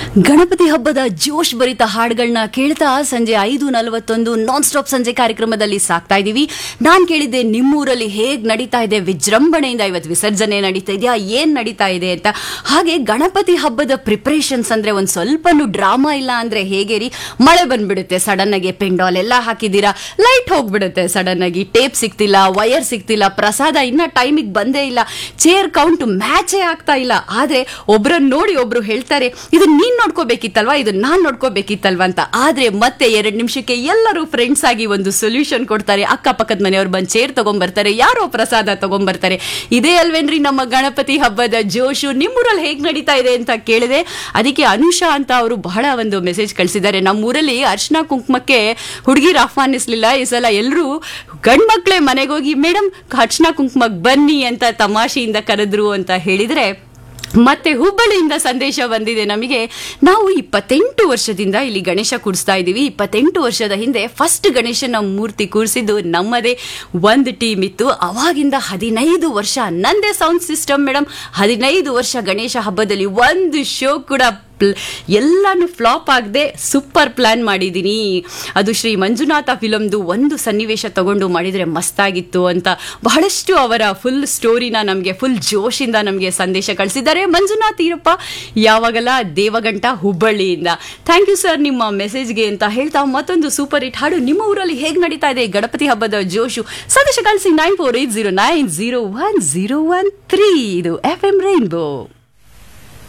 ಗಣಪತಿ ಹಬ್ಬದ ಜೋಶ್ ಭರಿತ ಹಾಡುಗಳನ್ನ ಕೇಳ್ತಾ ಸಂಜೆ ಐದು ನಲವತ್ತೊಂದು ನಾನ್ ಸ್ಟಾಪ್ ಸಂಜೆ ಕಾರ್ಯಕ್ರಮದಲ್ಲಿ ಸಾಕ್ತಾ ಇದೀವಿ ನಾನ್ ಕೇಳಿದ್ದೆ ನಿಮ್ಮೂರಲ್ಲಿ ಹೇಗ್ ನಡೀತಾ ಇದೆ ವಿಜೃಂಭಣೆಯಿಂದ ಇವತ್ತು ವಿಸರ್ಜನೆ ನಡೀತಾ ಇದೆಯಾ ಏನ್ ನಡೀತಾ ಇದೆ ಅಂತ ಹಾಗೆ ಗಣಪತಿ ಹಬ್ಬದ ಪ್ರಿಪರೇಷನ್ಸ್ ಅಂದ್ರೆ ಒಂದ್ ಸ್ವಲ್ಪನೂ ಡ್ರಾಮಾ ಇಲ್ಲ ಅಂದ್ರೆ ಹೇಗೆ ರೀ ಮಳೆ ಬಂದ್ಬಿಡುತ್ತೆ ಸಡನ್ ಆಗಿ ಪೆಂಡಾಲ್ ಎಲ್ಲ ಹಾಕಿದ್ದೀರಾ ಲೈಟ್ ಹೋಗ್ಬಿಡುತ್ತೆ ಸಡನ್ ಆಗಿ ಟೇಪ್ ಸಿಗ್ತಿಲ್ಲ ವಯರ್ ಸಿಗ್ತಿಲ್ಲ ಪ್ರಸಾದ ಇನ್ನ ಟೈಮಿಗೆ ಬಂದೇ ಇಲ್ಲ ಚೇರ್ ಕೌಂಟ್ ಮ್ಯಾಚೇ ಆಗ್ತಾ ಇಲ್ಲ ಆದ್ರೆ ಒಬ್ರನ್ನ ನೋಡಿ ಒಬ್ರು ಹೇಳ್ತಾರೆ ಇದು ನೀನ್ ನೋಡ್ಕೋಬೇಕಿತ್ತಲ್ವಾ ಇದು ನಾನ್ ನೋಡ್ಕೋಬೇಕಿತ್ತಲ್ವಾ ಅಂತ ಆದ್ರೆ ಮತ್ತೆ ಎರಡ್ ನಿಮಿಷಕ್ಕೆ ಎಲ್ಲರೂ ಫ್ರೆಂಡ್ಸ್ ಆಗಿ ಒಂದು ಸೊಲ್ಯೂಷನ್ ಕೊಡ್ತಾರೆ ಅಕ್ಕಪಕ್ಕದ ಮನೆಯವ್ರು ಬಂದ್ ಚೇರ್ ತಗೊಂಡ್ಬರ್ತಾರೆ ಯಾರೋ ಪ್ರಸಾದ ತಗೊಂಡ್ಬರ್ತಾರೆ ಇದೇ ಅಲ್ವೇನ್ರಿ ನಮ್ಮ ಗಣಪತಿ ಹಬ್ಬದ ಜೋಶು ನಿಮ್ಮೂರಲ್ಲಿ ಹೇಗ್ ನಡೀತಾ ಇದೆ ಅಂತ ಕೇಳಿದೆ ಅದಕ್ಕೆ ಅನುಷಾ ಅಂತ ಅವರು ಬಹಳ ಒಂದು ಮೆಸೇಜ್ ಕಳಿಸಿದ್ದಾರೆ ನಮ್ಮೂರಲ್ಲಿ ಅರ್ಶನಾ ಕುಂಕುಮಕ್ಕೆ ಹುಡುಗಿರ್ ಆಹ್ವಾನಿಸ್ಲಿಲ್ಲ ಈ ಸಲ ಎಲ್ಲರೂ ಗಂಡ್ಮಕ್ಳೇ ಮನೆಗೋಗಿ ಮೇಡಮ್ ಅರ್ಶನಾ ಕುಂಕುಮಕ್ಕೆ ಬನ್ನಿ ಅಂತ ತಮಾಷೆಯಿಂದ ಕರೆದ್ರು ಅಂತ ಹೇಳಿದ್ರೆ ಮತ್ತೆ ಹುಬ್ಬಳ್ಳಿಯಿಂದ ಸಂದೇಶ ಬಂದಿದೆ ನಮಗೆ ನಾವು ಇಪ್ಪತ್ತೆಂಟು ವರ್ಷದಿಂದ ಇಲ್ಲಿ ಗಣೇಶ ಕೂರಿಸ್ತಾ ಇದ್ದೀವಿ ಇಪ್ಪತ್ತೆಂಟು ವರ್ಷದ ಹಿಂದೆ ಫಸ್ಟ್ ಗಣೇಶನ ಮೂರ್ತಿ ಕೂರಿಸಿದ್ದು ನಮ್ಮದೇ ಒಂದು ಟೀಮ್ ಇತ್ತು ಅವಾಗಿಂದ ಹದಿನೈದು ವರ್ಷ ನಂದೇ ಸೌಂಡ್ ಸಿಸ್ಟಮ್ ಮೇಡಮ್ ಹದಿನೈದು ವರ್ಷ ಗಣೇಶ ಹಬ್ಬದಲ್ಲಿ ಒಂದು ಶೋ ಕೂಡ ಪ್ಲ್- ಎಲ್ಲಾನು ಫ್ಲಾಪ್ ಆಗದೆ ಸೂಪರ್ ಪ್ಲಾನ್ ಮಾಡಿದ್ದೀನಿ ಅದು ಶ್ರೀ ಮಂಜುನಾಥ ಫಿಲಮ್ದು ಒಂದು ಸನ್ನಿವೇಶ ತಗೊಂಡು ಮಾಡಿದರೆ ಮಸ್ತಾಗಿತ್ತು ಅಂತ ಬಹಳಷ್ಟು ಅವರ ಫುಲ್ ಸ್ಟೋರಿನ ನಮಗೆ ಫುಲ್ ಜೋಶಿಂದ ನಮಗೆ ಸಂದೇಶ ಕಳಿಸಿದ್ದಾರೆ ಮಂಜುನಾಥ್ ಈರಪ್ಪ ಯಾವಾಗಲ ದೇವಗಂಟ ಹುಬ್ಬಳ್ಳಿಯಿಂದ ಥ್ಯಾಂಕ್ ಯು ಸರ್ ನಿಮ್ಮ ಮೆಸೇಜ್ಗೆ ಅಂತ ಹೇಳ್ತಾ ಮತ್ತೊಂದು ಸೂಪರ್ ಹಿಟ್ ಹಾಡು ನಿಮ್ಮ ಊರಲ್ಲಿ ಹೇಗೆ ನಡೀತಾ ಇದೆ ಗಣಪತಿ ಹಬ್ಬದ ಜೋಶು ಸಂದೇಶ ಕಳಿಸಿ nine four eight zero nine zero one zero one three ಇದು ಎಫ್ ಎಂ ರೈನ್ಬೋ